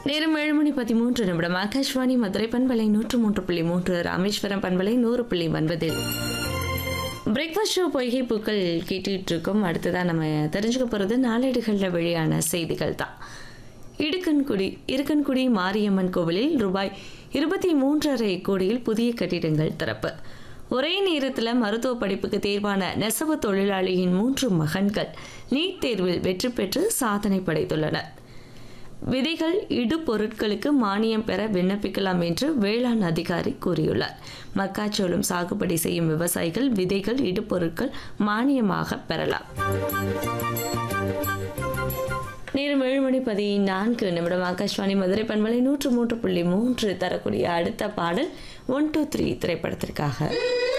நேரம் ஏழு மணி பதிமூன்று நிமிடம் ஆகாஷ்வாணி மதுரை பண்பலை நூற்று மூன்று புள்ளி மூன்று ராமேஸ்வரம் பண்பலை நூறு புள்ளி ஒன்பதில் பிரேக்ஃபாஸ்ட் ஷோ பொய்கை பூக்கள் கேட்டுட்டு இருக்கோம் அடுத்ததான் நம்ம தெரிஞ்சுக்க போகிறது நாளேடுகளில் வெளியான செய்திகள் தான் இடுக்கன்குடி இருக்கன்குடி மாரியம்மன் கோவிலில் ரூபாய் இருபத்தி மூன்றரை கோடியில் புதிய கட்டிடங்கள் திறப்பு ஒரே நேரத்தில் மருத்துவ படிப்புக்கு தேர்வான நெசவு தொழிலாளியின் மூன்று மகன்கள் நீட் தேர்வில் வெற்றி பெற்று சாதனை படைத்துள்ளனர் விதைகள் இடுபொருட்களுக்கு மானியம் பெற விண்ணப்பிக்கலாம் என்று வேளாண் அதிகாரி கூறியுள்ளார் மக்காச்சோளம் சாகுபடி செய்யும் விவசாயிகள் விதைகள் இடுபொருட்கள் மானியமாக பெறலாம் நேரம் ஏழு மணி பதினான்கு நிமிடம் ஆகாஷ்வாணி மதுரை பண்பலை நூற்று மூன்று புள்ளி மூன்று தரக்கூடிய அடுத்த பாடல் ஒன் டூ த்ரீ திரைப்படத்திற்காக